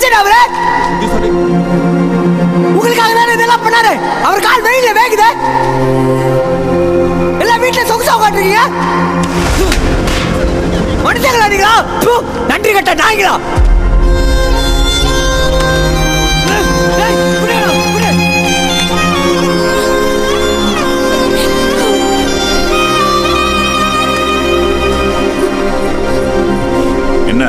மனுஷன் அவரு உங்களுக்காக தானே இதெல்லாம் பண்ணாரு அவர் கால் வெயில வேகுது எல்லாம் வீட்டுல சொகுசா உட்காந்துருக்கீங்க மனுஷங்களா நீங்களா ப்பு, நன்றி கட்ட நாய்களா ஏய், விடுடா, விடு. என்ன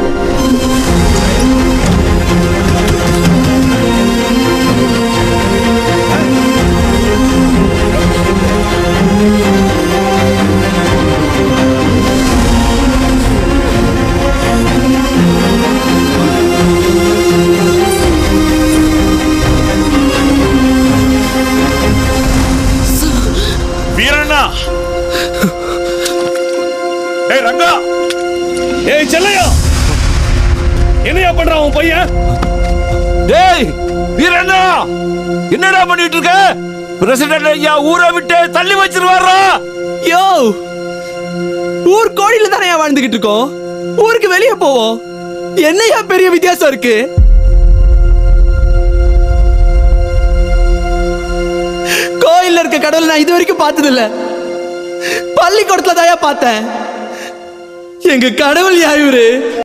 வீரண்ணா ஏய் ரங்கா ஏய் செல்லையா என்னையா பண்றான் உன் பையன் டேய் வீரண்ணா என்னடா பண்ணிட்டு இருக்க பிரசிடென்ட் ஐயா ஊரை விட்டு தள்ளி வச்சிருவாரா யோ ஊர் கோடியில தானே வாழ்ந்துகிட்டு இருக்கோம் ஊருக்கு வெளியே போவோம் என்னையா பெரிய வித்தியாசம் இருக்கு கோயில்ல இருக்க கடவுள் நான் இது வரைக்கும் பார்த்தது இல்ல பள்ளிக்கூடத்துல தாயா பார்த்தேன் எங்க கடவுள் யா இவரு